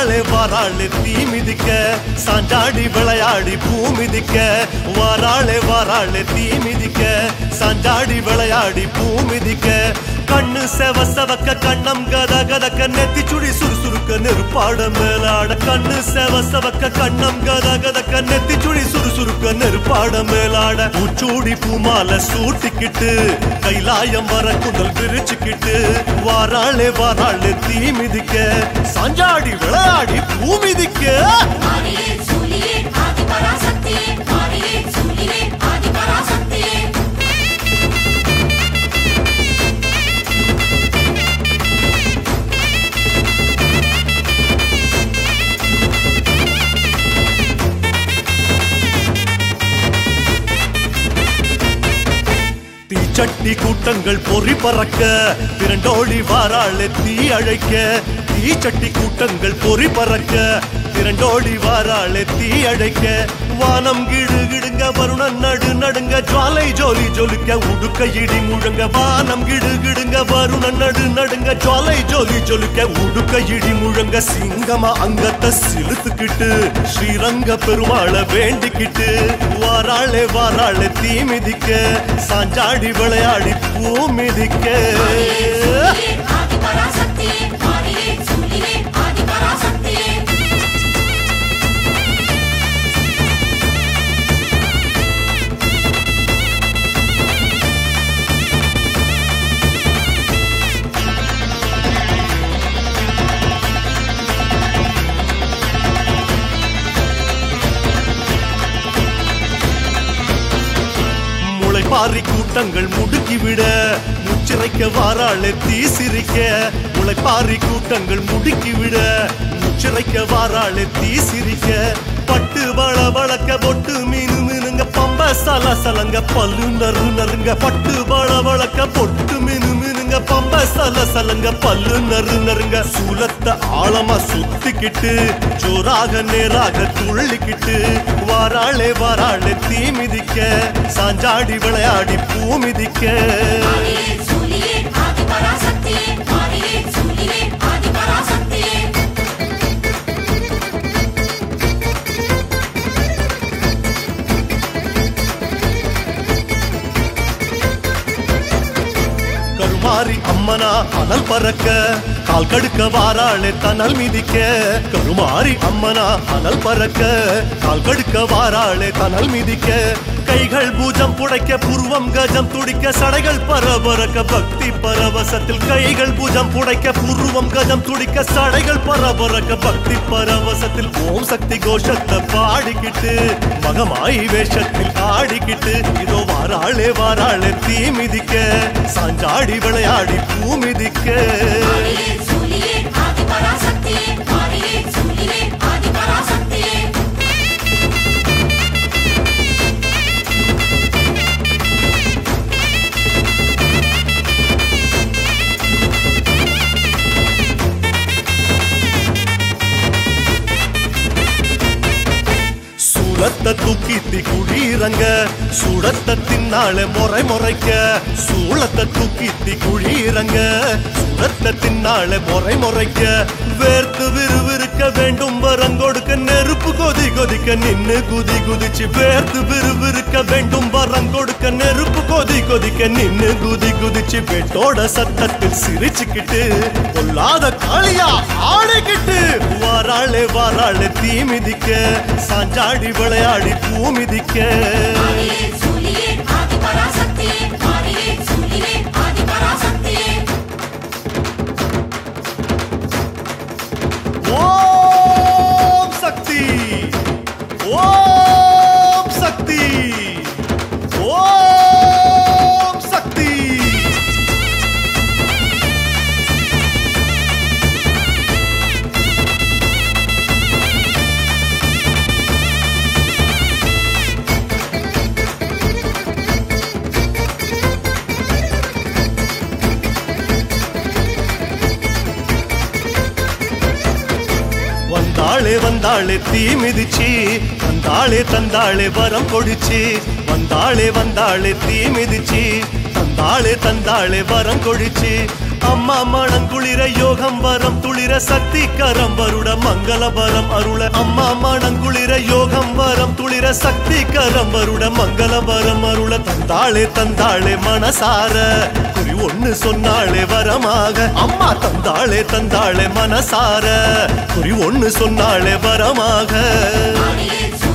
வாராளே வாராளே தீ மிதிக்க சாஞ்சாடி விளையாடி பூ மிதிக்க வாராளே வாராளே தீ மிதிக்க சாஞ்சாடி விளையாடி பூ மிதிக்க கண்ணு செவ செவக்க கண்ணம் கத கதக்க நெத்தி சுடி சுறுசுறுக்க நெருப்பாட மேலாட கண்ணு செவ செவக்க கண்ணம் கத கதக்க நெத்தி சுடி சுறுசுறுக்க நெருப்பாட மேலாட பூச்சூடி பூமால சூட்டிக்கிட்டு கைலாயம் வர குந்தல் விரிச்சுக்கிட்டு வாராளே வாராளே தீ மிதிக்க சாஞ்சாடி விளையாடி பூ மிதிக்க மாரியே சூலியே ஆதிபராசக்தியே மாரியே சூலியே ஆதிபராசக்தியே தீச்சட்டி கூட்டங்கள் பொறி பறக்க திரண்டோடி வாராளே தீ அழைக்க தீச்சட்டி கூட்டங்கள் பொறி பறக்க திரண்டோடி வாராளே தீ அழைக்க வானம் கிடு கிடுங்க வருணன் நடு நடுங்க ஜுவாலை ஜோலி ஜொலிக்க உடுக்க இடி முழங்க வானம் கிடு கிடுங்க வருணன் நடு நடுங்க ஜுவாலை ஜோலி ஜொலிக்க உடுக்க இடி முழங்க சிங்கமா அங்கத்தை சிலுத்துக்கிட்டு ஸ்ரீரங்க பெருமாளை வேண்டிக்கிட்டு வாராளே வாராளே தீ மிதிக்க சாஞ்சாடி விளையாடி பூ மிதிக்க மாரியே சூலியே ஆதிபராசக்தியே மாரியே சூலியே ஆதிபராசக்தியே முளைப்பாரி கூட்டங்கள் முடுக்கிவிட முச்சிறைக்க வாராளே தீ சிரிக்க முளைப்பாரி கூட்டங்கள் முடுக்கிவிட முச்சிறைக்க வாராளே தீ சிரிக்க பட்டு வள வளக்க பொட்டு மீனு மீனுங்க பம்ப சல சலங்க பல்லு நறு நறுங்க பட்டு வள வளக்க பொட்டு மீனு மீனுங்க பம்ப சல சலங்க பல்லு நறு நறுங்க சூலத்தை ஆழமா சுத்திக்கிட்டு ஜோராக நேராக துள்ளிக்கிட்டு வாராளே வாராளே தீ மிதிக்க சாஞ்சாடி விளையாடி பூ மிதிக்க மாரியே சூலியே ஆதிபராசக்தியே மாரியே சூலியே ஆதிபராசக்தியே கருமாரி அம்மனா அனல் பறக்க கால் கடுக்க வாராளே தனல் மிதிக்க கருமாரி அம்மனா அனல் பறக்க கால் கடுக்க வாராளே தனல் மிதிக்க கைகள் பூஜம் புடைக்க புருவம் கஜம் துடிக்க சடைகள் பரபரக்க பக்தி பரவசத்தில் கைகள் பூஜம் புடைக்க புருவம் கஜம் துடிக்க சடைகள் பரபரக்க பக்தி பரவசத்தில் ஓம் சக்தி கோஷத்தை பாடிக்கிட்டு மகமாயி வேஷத்தில் ஆடிக்கிட்டு இதோ வாராளே வாராளே தீ மிதிக்க சாஞ்சாடி விளையாடி பூ மிதிக்க மாரியே சூலியே ஆதிபராசக்தியே மாரியே சூலியே ஆதிபராசக்தியே சூளத்தை தூக்கி தி குழீரங்க சூடத்தை தின்னால முறை முறைக்க சூளத்தை தூக்கி தி குழீரங்க சூடத்தை தின்னால முறை முறைக்க வேர்த்து விறுவிறுக்க வேண்டும் வரங்கொடுக்க நெருப்பு கொதி கொதிக்க நின்னு குதி குதிச்சு வேர்த்து விறுவிறுக்க வேண்டும் வரங்கொடுக்க நெருப்பு கொதி கொதிக்க நின்னு குதி குதிச்சு வெட்டோட சத்தத்தில் சிரிச்சுக்கிட்டு பொல்லாத காளியா ஆடிக்கிட்டு வாராளே வாராளே தீ மிதிக்க சாஞ்சாடி விளையாடி பூ மிதிக்க மாரியே சூலியே ஆதிபராசக்தியே மாரியே சூலியே ஆதிபராசக்தியே ஓம் சக்தி ஓம் சக்தி ஓம் சக்தி வந்தாளே வந்தாளே தீ மிதிச்சு வந்தாளே தந்தாளே வரம் கொடிச்சு வந்தாளே வந்தாளே தீ மிதிச்சு தந்தாளே தந்தாளே வரம் கொடிச்சு அம்மா மணங்குளிர யோகம் வரம் துளிர சக்தி கரம் வருட மங்களபரம் அருள அம்மா மணங்குளிர யோகம் வரம் துளிர சக்தி கரம் வருட மங்களபரம் அருள தந்தாளே தந்தாளே மனசார குறி ஒண்ணு சொன்னாளே வரமாக அம்மா தந்தாளே தந்தாளே மனசார குறி ஒண்ணு சொன்னாளே வரமாக மாரியே